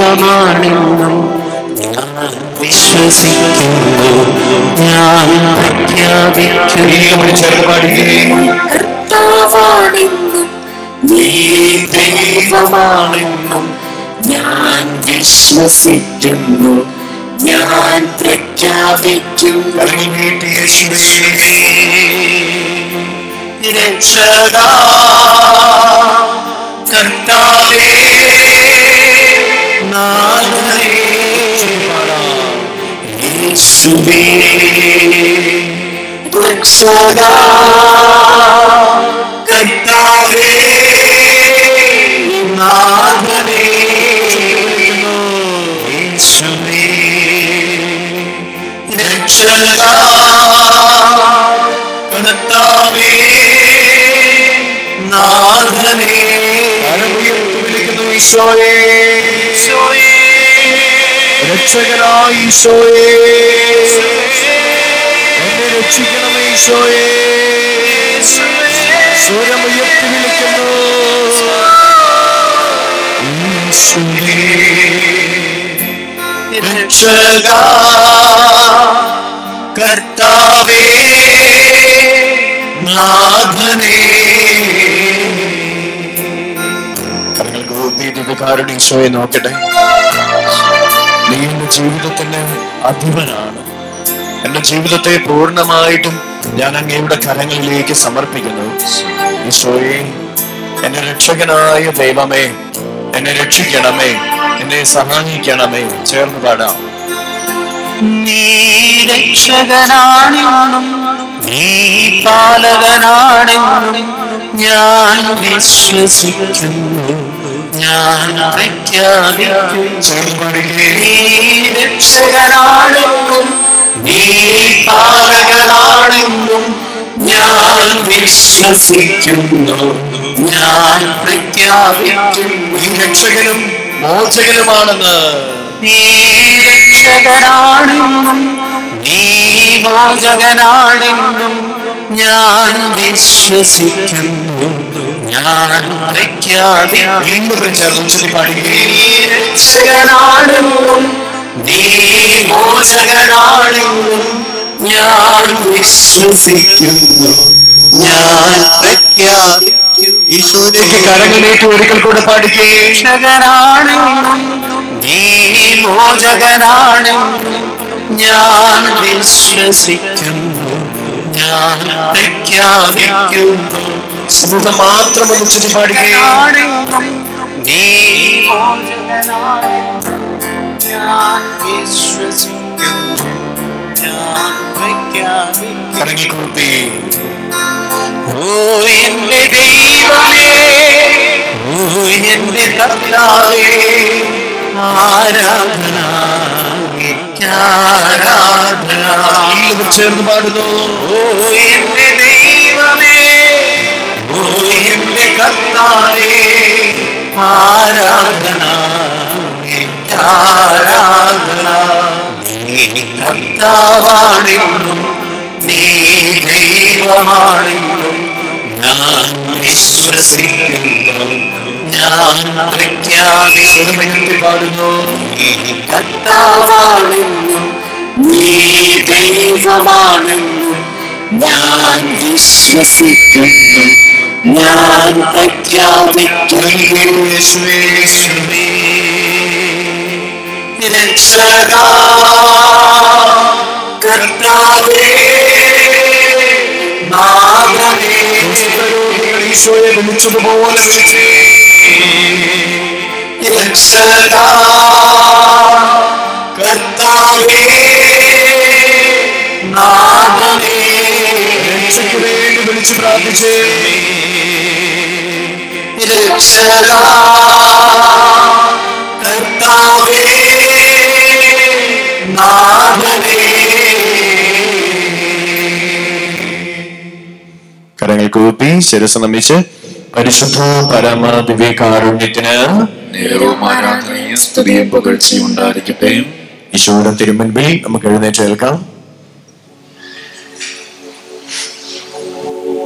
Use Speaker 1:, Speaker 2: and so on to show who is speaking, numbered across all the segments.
Speaker 1: ദൈവമാണെന്നും ഞാൻ വിശ്വസിക്കുന്നു ഞാൻ പ്രഖ്യാപിക്കുന്നു
Speaker 2: ചേർന്ന് പാടുകയും
Speaker 1: കർത്താവാണെന്നും നീ ദൈവമാണെന്നും ഞാൻ വിശ്വസിക്കുന്നു ഞാൻ പ്രഖ്യാപിക്കുന്നു
Speaker 2: കരങ്ങൾ നീട്ടി യേശുവേ
Speaker 1: രക്ഷകാ കർത്താവേ നാഥനേ യേശുവേ രക്ഷകാ കർത്താവേ നാഥനേ യേശുവേ രക്ഷകാ കർത്താവേ നാഥനേ
Speaker 2: കരമുയർത്തി വിളിക്കുന്നു ഈശോയെ
Speaker 1: ഈശോയേ
Speaker 2: രക്ഷകനായ ഈശോയെ എന്നെ രക്ഷിക്കണമേ ഈശോയെ സ്വരമുയർത്തി വിളിക്കുന്നു
Speaker 1: രക്ഷക കർത്താവേ നാഥനേ
Speaker 2: കരങ്ങൾക്ക് ഊതിയിട്ടുകാരുടെ ഈശോയെ നോക്കട്ടെ നീ എന്റെ ജീവിതത്തിന് അധിപനാണ് എന്റെ ജീവിതത്തെ പൂർണ്ണമായിട്ടും ഞാൻ അങ്ങയുടെ കരങ്ങളിലേക്ക് സമർപ്പിക്കുന്നു ഈശോയെ എന്റെ രക്ഷകനായ ദൈവമേ എന്നെ രക്ഷിക്കണമേ എന്നെ സഹായിക്കണമേ ചേർന്ന് പാടാം
Speaker 1: നീ രക്ഷകനാണെന്നും നീ പാലകനാണെന്നും ഞാൻ വിശ്വസിക്കുന്നു ഞാൻ പ്രഖ്യാപിക്കുന്നു
Speaker 2: ചേർന്ന് പാടുകേ
Speaker 1: നീ രക്ഷകനാണെന്നും നീ പാലകനാണെന്നും ഞാൻ വിശ്വസിക്കുന്നു ഞാൻ പ്രഖ്യാപിക്കുന്നു
Speaker 2: ഈ രക്ഷകനും മോചകനുമാണെന്ന്
Speaker 1: നീ രക്ഷകനാണെന്നും നീ മോചകനാണെന്നും ഞാൻ വിശ്വസിക്കുന്നു ഞാൻ പ്രഖ്യാപിക്കുന്നു
Speaker 2: വീണ്ടും ചേർന്ന് ഉച്ചത്തിൽ പാടുകേ
Speaker 1: നീ രക്ഷകനാണെന്നും നീ മോചകനാണെന്നും ഞാൻ വിശ്വസിക്കുന്നു ഞാൻ പ്രഖ്യാപിക്കുന്നു
Speaker 2: ഈശോയിലേക്ക് കരങ്ങളിലേക്ക് ഒരിക്കൽ കൂടെ പാടുകേ
Speaker 1: രക്ഷകനാണെന്നും നീ മോചകനാണെന്നും ഞാൻ വിശ്വസിക്കുന്നു ഞാൻ പ്രഖ്യാപിക്കുന്നു
Speaker 2: സമൂഹം മാത്രം ഒന്ന് ഉച്ചത്തിൽ പാടുകേ
Speaker 1: ആണെന്നും നീ മോചകനാണെന്നും ഞാൻ വിശ്വസിക്കുന്നു ഞാൻ പ്രഖ്യാപിക്കുന്നു
Speaker 2: കരങ്ങിക്കൂപ്പി
Speaker 1: ഓ എന്റെ ദൈവമേ ഓ എന്റെ കർത്താവേ ആരാധന ആരാധന
Speaker 2: എല്ലാവരും ചേർന്ന് പാടുന്നു
Speaker 1: ഓ എന്റെ ദൈവമേ ഓ എന്റെ കർത്താവേ ആരാധന ആരാധന നീ കർത്താവാണെന്നും നീ ദൈവമാണെന്നും ഞാൻ വിശ്വസിക്കുന്നു ഞാൻ പ്രഖ്യാപിക്കുന്നു
Speaker 2: ഉയർത്തി പാടുന്നു
Speaker 1: നീ കർത്താവാണെന്നും നീ ദൈവമാണെന്നും ഞാൻ വിശ്വസിക്കുന്നു ഞാൻ പ്രഖ്യാപിക്കുന്നു
Speaker 2: യേശുവേ
Speaker 1: രക്ഷകാ കർത്താവേ നാഥനേ
Speaker 2: കുഷ്ഠരോഗികൾ ഈശോയെ വിളിച്ചതുപോലെ വിളിച്ചേ
Speaker 1: രക്ഷകാ കർത്താവേ നാഥനേ
Speaker 2: രക്ഷയ്ക്ക് വേണ്ടി വിളിച്ചു പ്രാർത്ഥിച്ചേ
Speaker 1: രക്ഷകാ കർത്താവേ നാഥനേ
Speaker 2: കരങ്ങൾ കൂപ്പി ശിരസ് നമിച്ച് പരിശുദ്ധ പരമ ദിവ്യകാരുണ്യത്തിന്
Speaker 3: നേരവും ആരാധനയും സ്തുതിയും പുകഴ്ചയും ഉണ്ടായിരിക്കട്ടെ
Speaker 2: ഈശോയുടെ തിരുമുൻപിൽ നമുക്ക് എഴുന്നേറ്റ് കേൾക്കാം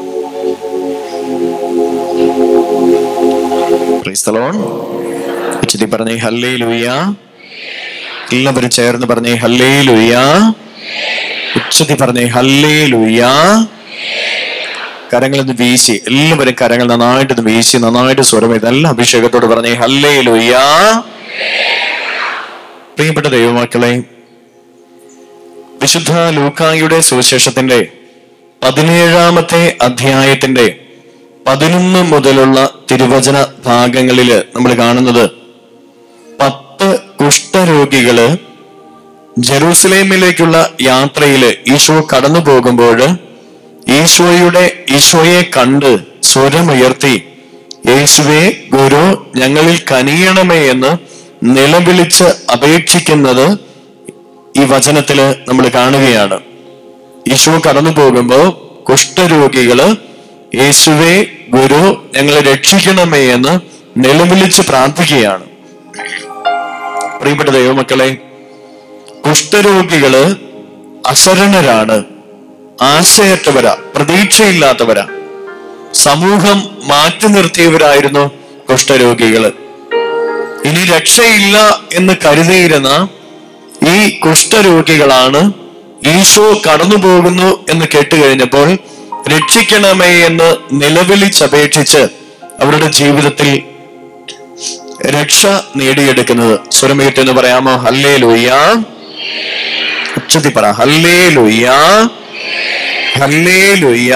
Speaker 2: Praise the Lord. ഉച്ചതി പറഞ്ഞേ ഹല്ലേ ലുയ്യ എല്ലാവരും ചേർന്ന് പറഞ്ഞേ ഹല്ലേ ലുയ്യ ഉച്ചതി പറഞ്ഞേ ഹല്ലേ ലുയ്യ കരങ്ങളൊന്ന് വീശി എല്ലാവരും കരങ്ങൾ നന്നായിട്ട് വീശി നന്നായിട്ട് സ്വരം ഇതെല്ലാം അഭിഷേകത്തോട് പറഞ്ഞേ ഹല്ലേ ലുയ്യ പ്രിയപ്പെട്ട ദൈവമക്കളെ വിശുദ്ധ ലൂക്കായുടെ സുവിശേഷത്തിന്റെ പതിനേഴാമത്തെ അധ്യായത്തിന്റെ പതിനൊന്ന് മുതലുള്ള തിരുവചന ഭാഗങ്ങളില് നമ്മൾ കാണുന്നത് പത്ത് കുഷ്ഠരോഗികള് ജെറൂസലേമിലേക്കുള്ള യാത്രയില് ഈശോ കടന്നു പോകുമ്പോൾ ഈശോയുടെ ഈശോയെ കണ്ട് സ്വരമുയർത്തി യേശുവെ ഗുരു ഞങ്ങളിൽ കനിയണമേ എന്ന് നിലവിളിച്ച് അപേക്ഷിക്കുന്നത് ഈ വചനത്തില് നമ്മൾ കാണുകയാണ് ഈശോ കടന്നു പോകുമ്പോ കുഷ്ഠരോഗികള് യേശുവെ ഗുരു ഞങ്ങളെ രക്ഷിക്കണമേ എന്ന് നിലവിളിച്ച് പ്രാർത്ഥിക്കുകയാണ് പ്രിയപ്പെട്ട ദൈവമക്കളെ കുഷ്ഠരോഗികള് അശരണരാണ് ആശയറ്റവരാ പ്രതീക്ഷയില്ലാത്തവരാ സമൂഹം മാറ്റി നിർത്തിയവരായിരുന്നു കുഷ്ഠരോഗികള് ഇനി രക്ഷയില്ല എന്ന് കരുതിയിരുന്ന ഈ കുഷ്ഠരോഗികളാണ് ഈശോ കടന്നു പോകുന്നു എന്ന് കേട്ടുകഴിഞ്ഞപ്പോൾ രക്ഷിക്കണമേ എന്ന് നിലവിളിച്ചപേക്ഷിച്ച് അവരുടെ ജീവിതത്തിൽ രക്ഷ നേടിയെടുക്കുന്നത് സ്വരമേറ്റ് എന്ന് പറയാമോ ഹല്ലേ ലൂയ്യ ഉച്ചത്തി പറ ഹല്ലേ ലൂയ്യ ഹല്ലേ ലൂയ്യ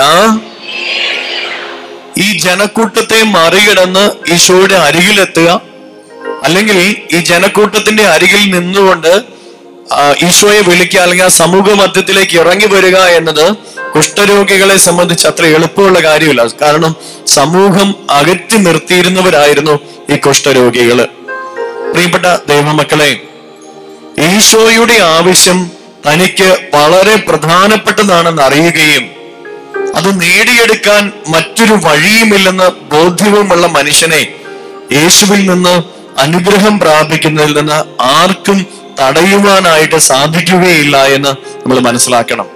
Speaker 2: ഈ ജനക്കൂട്ടത്തെ മറികടന്ന് ഈശോയുടെ അരികിലെത്തുക അല്ലെങ്കിൽ ഈ ജനക്കൂട്ടത്തിന്റെ അരികിൽ നിന്നുകൊണ്ട് ആ, ഈശോയെ വിളിക്കുക അല്ലെങ്കിൽ ആ സമൂഹ മധ്യത്തിലേക്ക് ഇറങ്ങി വരിക എന്നത് കുഷ്ഠരോഗികളെ സംബന്ധിച്ച് അത്ര എളുപ്പമുള്ള കാര്യമില്ല കാരണം സമൂഹം അകറ്റി നിർത്തിയിരുന്നവരായിരുന്നു ഈ കുഷ്ഠരോഗികള് പ്രിയപ്പെട്ട ദൈവമക്കളെ ഈശോയുടെ ആവശ്യം തനിക്ക് വളരെ പ്രധാനപ്പെട്ടതാണെന്ന് അറിയുകയും അത് നേടിയെടുക്കാൻ മറ്റൊരു വഴിയുമില്ലെന്ന് ബോധ്യവുമുള്ള മനുഷ്യനെ യേശുവിൽ നിന്ന് അനുഗ്രഹം പ്രാപിക്കുന്നതിൽ നിന്ന് ആർക്കും തടയുവാനായിട്ട് സാധിക്കുകയില്ല എന്ന് നമ്മൾ മനസ്സിലാക്കണം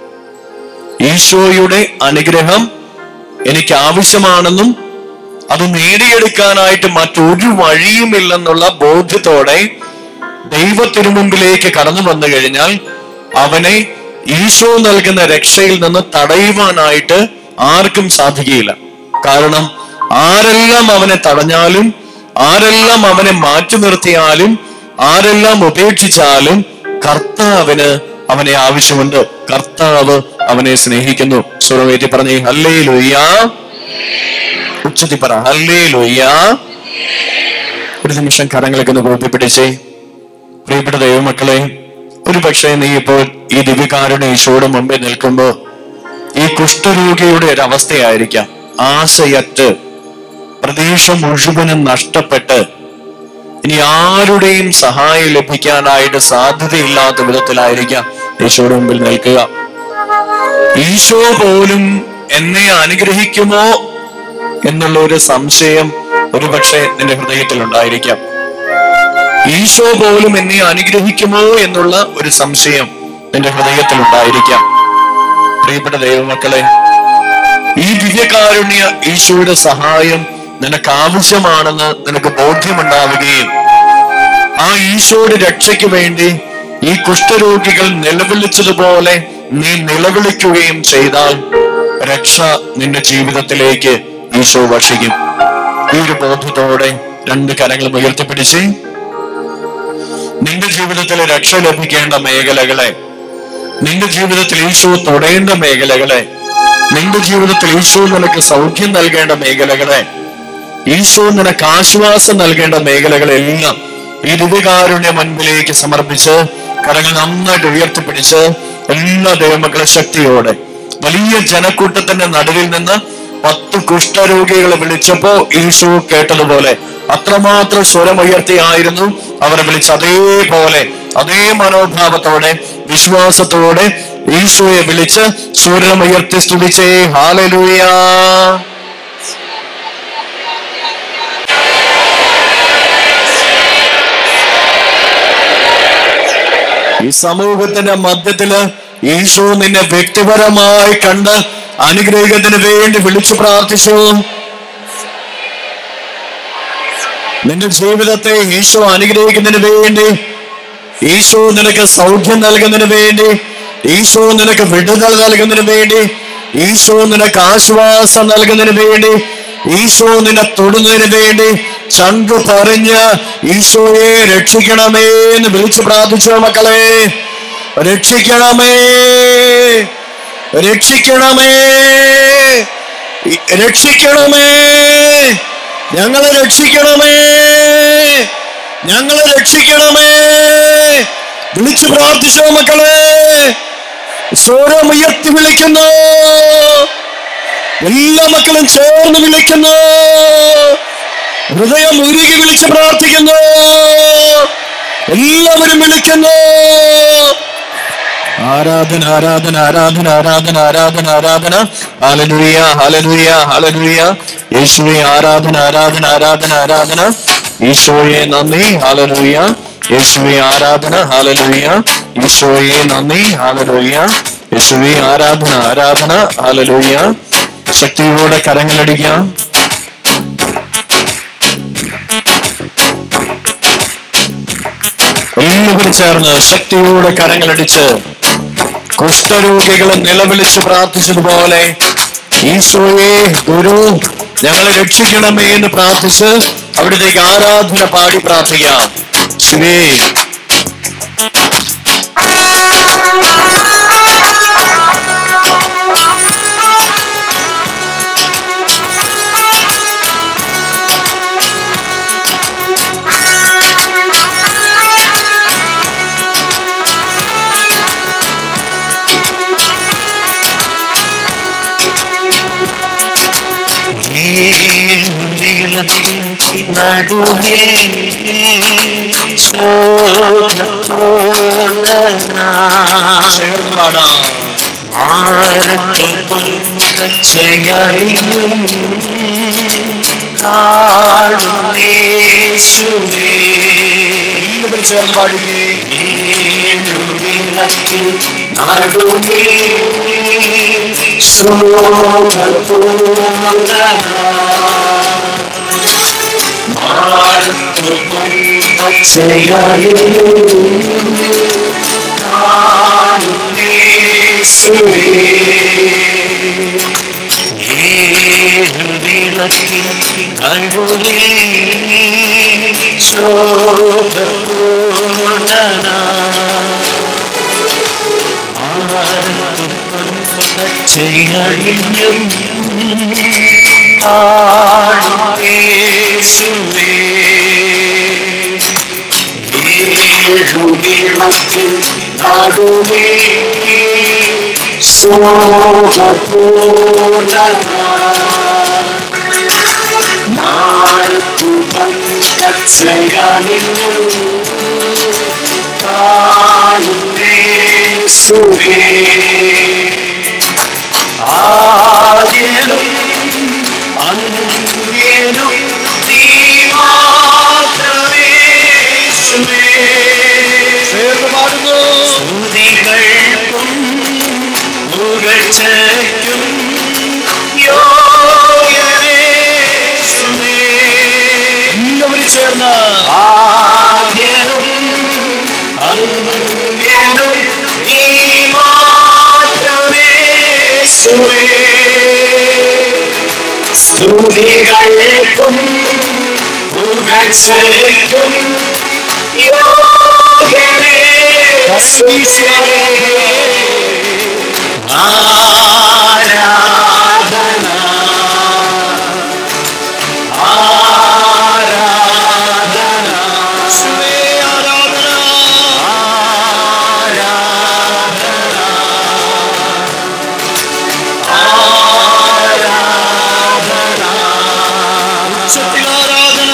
Speaker 2: ഈശോയുടെ അനുഗ്രഹം എനിക്ക് ആവശ്യമാണെന്നും അത് നേടിയെടുക്കാനായിട്ട് മറ്റൊരു വഴിയുമില്ലെന്നുള്ള ബോധ്യത്തോടെ ദൈവ തിരുമുമ്പിലേക്ക് കടന്നു വന്നു കഴിഞ്ഞാൽ അവനെ ഈശോ നൽകുന്ന രക്ഷയിൽ നിന്ന് തടയുവാനായിട്ട് ആർക്കും സാധിക്കുകയില്ല കാരണം ആരെല്ലാം അവനെ തടഞ്ഞാലും ആരെല്ലാം അവനെ മാറ്റി നിർത്തിയാലും ആരെല്ലാം ഉപേക്ഷിച്ചാലും കർത്താവിന് അവനെ ആവശ്യമുണ്ട് കർത്താവ് അവനെ സ്നേഹിക്കുന്നു സുറവേറ്റി പറഞ്ഞേ ഹല്ലേ ലൊയ്യ ഉച്ചത്തി പറ ഹല്ലേ ലൊയ്യ ഒരു നിമിഷം കരങ്ങളൊക്കെ ഒന്ന് കൂട്ടിപ്പിടിച്ചേ പ്രിയപ്പെട്ട ദൈവമക്കളെ ഒരു പക്ഷേ നീ ഇപ്പോൾ ഈ ദിവ്യകാരുടെ ഈശോയുടെ മുമ്പിൽ നിൽക്കുമ്പോ ഈ കുഷ്ഠരോഗിയുടെ ഒരു അവസ്ഥയായിരിക്കാം ആശയറ്റ് പ്രതീക്ഷ മുഴുവനും നഷ്ടപ്പെട്ട് ഇനി ആരുടെയും സഹായം ലഭിക്കാനായിട്ട് സാധ്യതയില്ലാത്ത വിധത്തിലായിരിക്കാം ഈശോയുടെ മുമ്പിൽ നിൽക്കുക ഈശോ പോലും എന്നെ അനുഗ്രഹിക്കുമോ എന്നുള്ള ഒരു സംശയം ഒരുപക്ഷെ നിന്റെ ഹൃദയത്തിൽ ഉണ്ടായിരിക്കാം ഈശോ പോലും എന്നെ അനുഗ്രഹിക്കുമോ എന്നുള്ള ഒരു സംശയം നിന്റെ ഹൃദയത്തിൽ ഉണ്ടായിരിക്കാം പ്രിയപ്പെട്ട ദൈവമക്കളെ ഈ ദിവ്യകാരുണ്യ ഈശോയുടെ സഹായം നിനക്ക് ആവശ്യമാണെന്ന് നിനക്ക് ബോധ്യമുണ്ടാവുകയും ആ ഈശോയുടെ രക്ഷയ്ക്ക് വേണ്ടി ഈ കുഷ്ഠരോഗികൾ നിലവിളിച്ചതുപോലെ നീ നിലവിളിക്കുകയും ചെയ്താൽ രക്ഷ നിന്റെ ജീവിതത്തിലേക്ക് ഈശോ വർഷിക്കും ഈ ഒരു ബോധ്യത്തോടെ രണ്ട് കരങ്ങളും ഉയർത്തിപ്പിടിച്ച് നിന്റെ ജീവിതത്തിൽ രക്ഷ ലഭിക്കേണ്ട മേഖലകളെ നിന്റെ ജീവിതത്തിൽ ഈശോ തൊടേണ്ട മേഖലകളെ നിന്റെ ജീവിതത്തിൽ ഈശോ നിനക്ക് സൗഖ്യം നൽകേണ്ട മേഖലകളെ ഈശോ നിനക്ക് ആശ്വാസം നൽകേണ്ട മേഖലകളെല്ലാം ഈ ദിവ്യകാരുണ്യ മുൻപിലേക്ക് സമർപ്പിച്ച് കരങ്ങൾ നന്നായിട്ട് ഉയർത്തിപ്പിടിച്ച് എല്ലാ ദൈവമക്കളെ ശക്തിയോടെ വലിയ ജനക്കൂട്ടത്തിന്റെ നടുവിൽ നിന്ന് പത്ത് കുഷ്ഠരോഗികളെ വിളിച്ചപ്പോ ഈശോ കേട്ടതുപോലെ അത്രമാത്രം സ്വരമുയർത്തിയായിരുന്നു അവരെ വിളിച്ച് അതേപോലെ അതേ മനോഭാവത്തോടെ വിശ്വാസത്തോടെ ഈശോയെ വിളിച്ച് സ്വരമുയർത്തി സ്തുതിച്ചേ ഹാലലൂയാ ഈ സമൂഹത്തിന്റെ മധ്യത്തില് ഈശോ നിന്നെ വ്യക്തിപരമായി കണ്ട് അനുഗ്രഹത്തിന് വേണ്ടി വിളിച്ചു പ്രാർത്ഥിച്ചു നിന്റെ ജീവിതത്തെ ഈശോ അനുഗ്രഹിക്കുന്നതിന് വേണ്ടി ഈശോ നിനക്ക് സൗഖ്യം നൽകുന്നതിന് വേണ്ടി ഈശോ നിനക്ക് വിടുതൽ നൽകുന്നതിന് വേണ്ടി ഈശോ നിനക്ക് ആശ്വാസം നൽകുന്നതിന് വേണ്ടി ഈശോ നിന്നെ തൊടുന്നതിന് വേണ്ടി ചങ്ക് പറഞ്ഞ് ഈശോയെ രക്ഷിക്കണമേ എന്ന് വിളിച്ചു പ്രാർത്ഥിച്ചു മക്കളെ രക്ഷിക്കണമേ രക്ഷിക്കണമേ രക്ഷിക്കണമേ ഞങ്ങളെ രക്ഷിക്കണമേ ഞങ്ങളെ രക്ഷിക്കണമേ വിളിച്ചു പ്രാർത്ഥിച്ചോ മക്കളെ സ്വരം ഉയർത്തി വിളിക്കുന്നു എല്ലാ മക്കളും ചേർന്ന് വിളിക്കുന്നു ഹൃദയം ഉരുകി വിളിച്ച് പ്രാർത്ഥിക്കുന്നു എല്ലാവരും വിളിക്കുന്നു ആരാധന ആരാധന ആരാധന ആരാധന ആരാധന ആരാധന ഹല്ലേലൂയ ഹല്ലേലൂയ ഹല്ലേലൂയ യേശുവേ ആരാധന ആരാധന ആരാധന ആരാധന ഈശോയെ നന്ദി ഹല്ലേലൂയ യേശുവേ ആരാധന ഹല്ലേലൂയ ഈശോയെ നന്ദി ഹല്ലേലൂയ യേശുവേ ആരാധന ആരാധന ഹല്ലേലൂയ ശക്തിയോടെ കരങ്ങളടിക്കാം എല്ലാവരും ചേർന്ന് ശക്തിയോടെ കരങ്ങളടിച്ച് കുഷ്ഠരോഗികളെ നിലവിളിച്ച് പ്രാർത്ഥിച്ചതുപോലെ ഈശോയെ ഗുരു ഞങ്ങളെ രക്ഷിക്കണമേ എന്ന് പ്രാർത്ഥിച്ച് അവിടത്തേക്ക് ആരാധന പാടി പ്രാർത്ഥിക്കാം ശിവേ ചേർന്ന് പാടാം എല്ലാവരും ചേർന്ന് പാടില്ലേ ചേർന്ന് പാടുന്നു എല്ലാവരും ചേർന്ന്
Speaker 1: സ്തുതികൾക്കും പുകഴ്ചയ്ക്കും യോഗ്യനേ ഈശ്വരേ. ആരാധന ആരാധന
Speaker 2: യേശുവേ, ആരാധന ഉച്ചത്തിൽ ആരാധന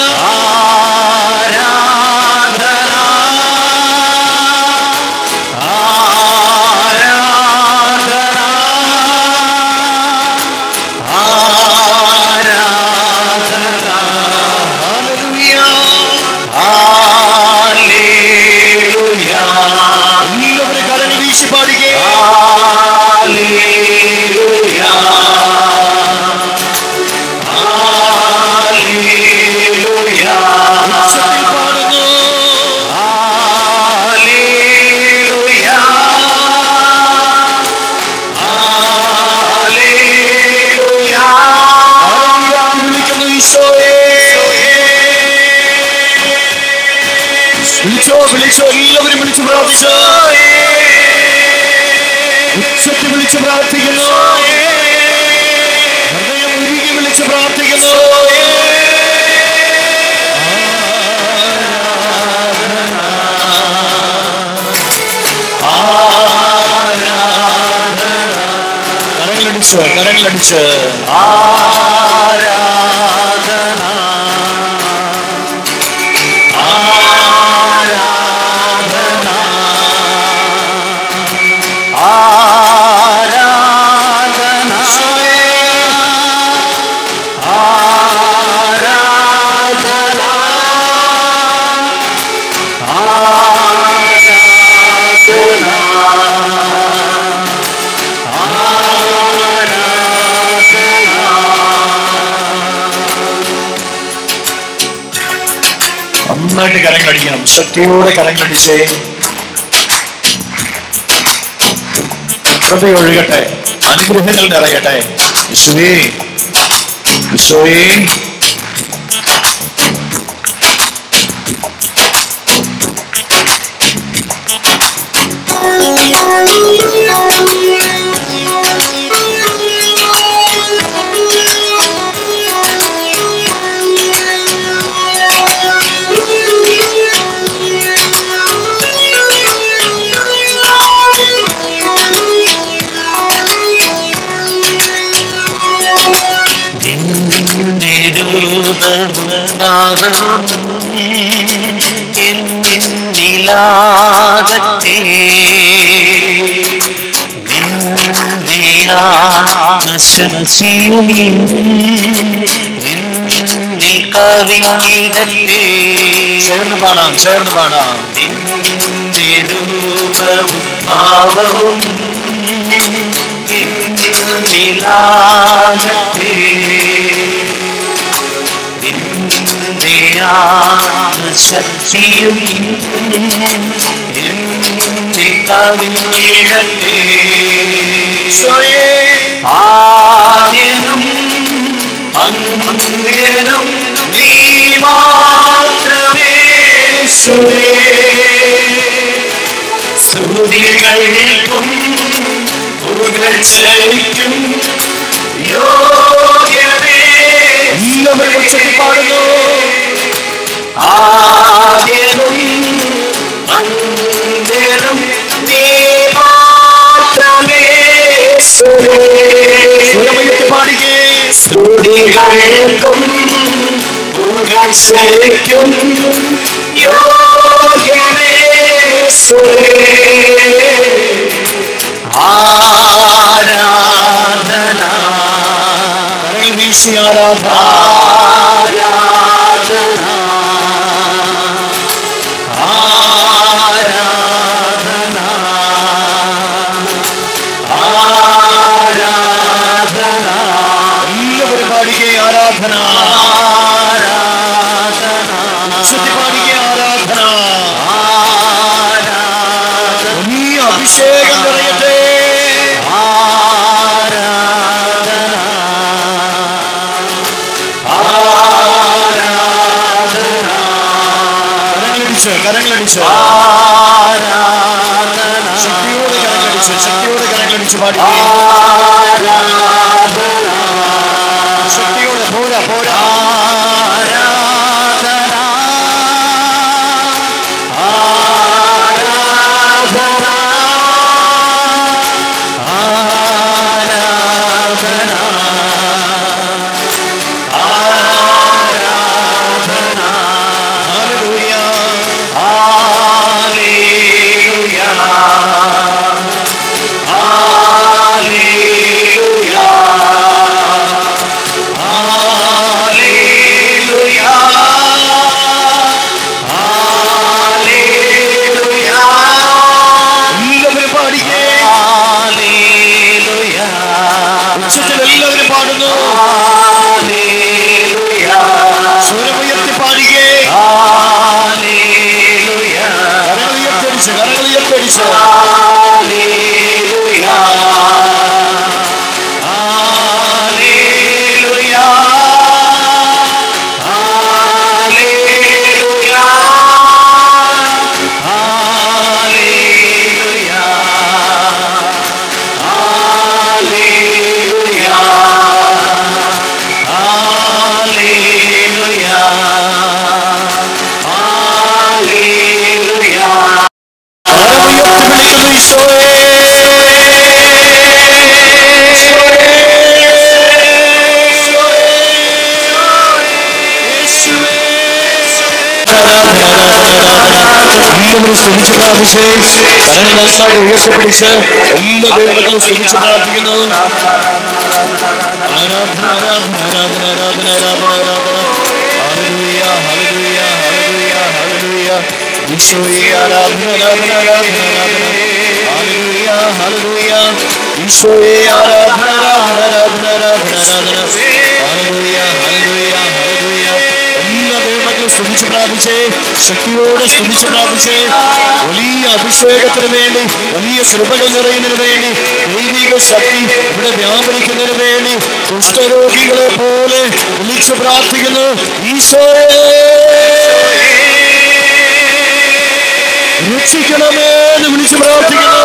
Speaker 1: ആരാധന
Speaker 2: വിളിച്ചോ വിളിച്ചോ എല്ലാവരും വിളിച്ചു പ്രാർത്ഥിച്ചോ ഉച്ചത്തിൽ വിളിച്ച് പ്രാർത്ഥിക്കുന്നു ഹൃദയം ഉരുകി വിളിച്ച് പ്രാർത്ഥിക്കുന്നു കരങ്ങളടിച്ച് കരങ്ങളടിച്ച് നന്നായിട്ട് കരങ്ങളടിക്കണം ശക്തിയോടെ കരങ്ങളടിച്ചേ ഹൃദയം ഒഴുകട്ടെ അനുഗ്രഹങ്ങൾ നിറയട്ടെ വിശ്വേ വിശ്വേ
Speaker 4: നിലാകത്തെ കവിഞ്ഞിടല്ലേ
Speaker 2: ചേർന്ന് പാടാം ചേർന്ന് പാടാം
Speaker 4: നിന്റെ രൂപവും ഭാവവും നിലാകത്തെ നിന്റെ ആത്മശക്തിയും എന്നെ കവിഞ്ഞിടല്ലേ ആദ്യനും അന്ത്യനും നീ മാത്രമേ സുരേ സ്തുതികൾക്കും പുകഴ്ചയ്ക്കും യോഗ്യമേ
Speaker 2: എല്ലാവരും ഉച്ചത്തിൽ പാടുന്നു
Speaker 4: ആദ്യനും അന്ത്യനും നീ മാത്രമേ സുരേ
Speaker 2: സ്വരമുയർത്തി പാടിക്കേ
Speaker 4: സ്തുതികൾക്കും പുകഴ്ചയ്ക്കും യോഗ്യമേ സുരേ ആരാധന
Speaker 2: കരങ്ങൾ വീശി ആരാധന
Speaker 4: ആരാധന ആരാധന ആരാധന
Speaker 2: എല്ലാവരും പാടിക്കേ ആരാധന
Speaker 4: ആരാധന
Speaker 2: ഉച്ചത്തിൽ പാടിക്കേ ആരാധന
Speaker 4: ആരാധന
Speaker 2: നീ അഭിഷേകം നിറയട്ടെ കരങ്ങളടിച്ച് കരങ്ങളടിച്ച് ശക്തിയോടെ കരങ്ങളടിച്ച് ശക്തിയോടെ കരങ്ങളടിച്ച് പാടിക്കേ ശക്തിയോടെ പോരാ പോരാ ഹല്ലേലൂയ
Speaker 4: Hallelujah.
Speaker 2: എല്ലാവരും സ്തുതിച്ച് പ്രാർത്ഥിച്ച് കരങ്ങൾ നന്നായി ഉയർത്തിപ്പിടിച്ച് എല്ലാ ദൈവങ്ങളും സ്തുതിച്ച് പ്രാർത്ഥിക്കുന്നു ആരാധന ആരാധന ആരാധന ആരാധന ആരാധന ആരാധന ഹല്ലേലൂയ ഹല്ലേലൂയ ഹല്ലേലൂയ ഹല്ലേലൂയ ഈശോയെ ആരാധന ആരാധന ആരാധന ആരാധന ഹല്ലേലൂയ ഹല്ലേലൂയ ഈശോയെ ആരാധന ആരാധന ആരാധന ആരാധന ആരാധന ഹല്ലേലൂയ ഹല്ലേലൂയ ഹല്ലേലൂയ എല്ലാ ദൈവമക്കളും സ്തുതിച്ച് പ്രാർത്ഥിച്ചേ ശക്തിയോടെ സ്തുതിച്ച് പ്രാർത്ഥിച്ചേ വലിയ അഭിഷേകത്തിന് വേണ്ടി വലിയ കൃപകൾ നിറയുന്നതിന് വേണ്ടി ദൈവിക ശക്തി ഇവിടെ വ്യാപരിക്കുന്നതിന് വേണ്ടി കുഷ്ഠരോഗികളെ പോലെ വിളിച്ചു പ്രാർത്ഥിക്കുന്നു ഈശോയെ രക്ഷിക്കണമേ എന്ന് വിളിച്ചു പ്രാർത്ഥിക്കുന്നു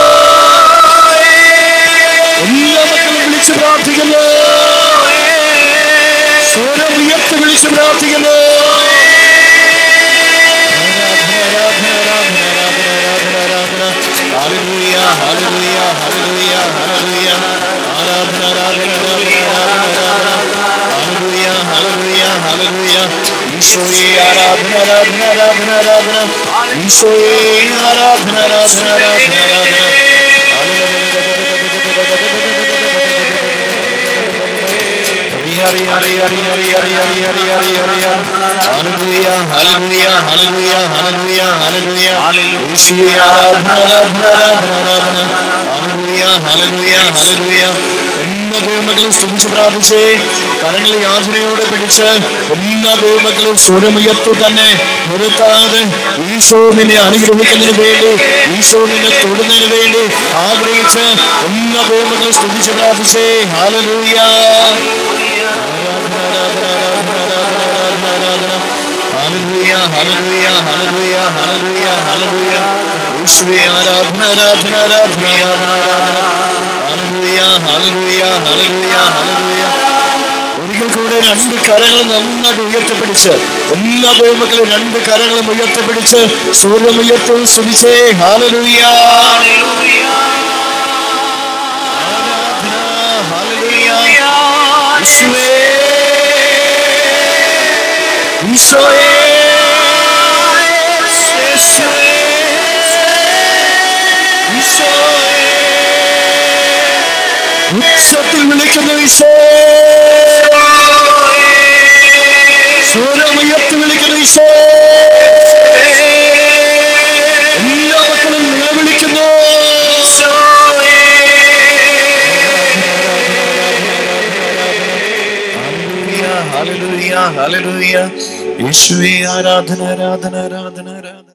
Speaker 2: എല്ലാ മക്കളും വിളിച്ചു പ്രാർത്ഥിക്കുന്നു സ്വരം ഉയർത്തി വിളിച്ചു പ്രാർത്ഥിക്കുന്നു ഹല്ലേലൂയ ഹല്ലേലൂയ ഹല്ലേലൂയ ഹല്ലേലൂയ ആരാധന ആരാധന ആരാധന ആരാധന ഹല്ലേലൂയ ഹല്ലേലൂയ ഹല്ലേലൂയ ഈശോയെ ആരാധന ആരാധന ആരാധന ആരാധന ഈശോയെ ആരാധന ആരാധന ആരാധന ആരാധന ഹരി ഹരി ഹരി ഹരി ഹരി ഹരി ഹരി ഹരി ഹരി hallelujah hallelujah hallelujah hallelujah hallelujah ഈശോയെ ആരാധന ആരാധന ആരാധന ആരാധന ഹല്ലേലൂയ ഹല്ലേലൂയ ഹല്ലേലൂയ എല്ലാ ദൈവമക്കളും സ്തുതിച്ച് പ്രാർത്ഥിച്ചേ കരങ്ങൾ യാചനയോടെ പിടിച്ച് എല്ലാ ദൈവമക്കളും സ്വരമുയർത്തു തന്നെ നിർത്താതെ ഈശോ നിന്നെ അനുഗ്രഹിക്കുന്നതിന് വേണ്ടി ഈശോ നിന്നെ തൊടുന്നതിന് വേണ്ടി ആഗ്രഹിച്ച് എല്ലാ ദൈവമക്കളും സ്തുതിച്ച് പ്രാർത്ഥിച്ചേ hallelujah hallelujah hallelujah hallelujah hallelujah hallelujah യേശുവേ ആരാധന ആരാധന ആരാധന ആരാധന ആരാധന ഹല്ലേലൂയ ഹല്ലേലൂയ ഹല്ലേലൂയ ഹല്ലേലൂയ ഒരിക്കൽ കൂടെ രണ്ട് കരങ്ങൾ നന്നായിട്ട് ഉയർത്തിപ്പിടിച്ച് എല്ലാ ദൈവമക്കളും രണ്ട് കരങ്ങളും ഉയർത്തിപ്പിടിച്ച് സൂര്യൻ ഉയർത്തി സ്തുതിച്ചേ ഹാലലൂയ ഈശോയെ യേശുവേ ഈശോയെ ഉച്ചത്തിൽ വിളിക്കുന്നു ഈശോ സ്വരമുയർത്തി വിളിക്കുന്നു ഈശോ എല്ലാ മക്കളും നിലവിളിക്കുന്നു ഹല്ലേലൂയ ഹല്ലേലൂയ യേശുവേ ആരാധന ആരാധന ആരാധന ആരാധന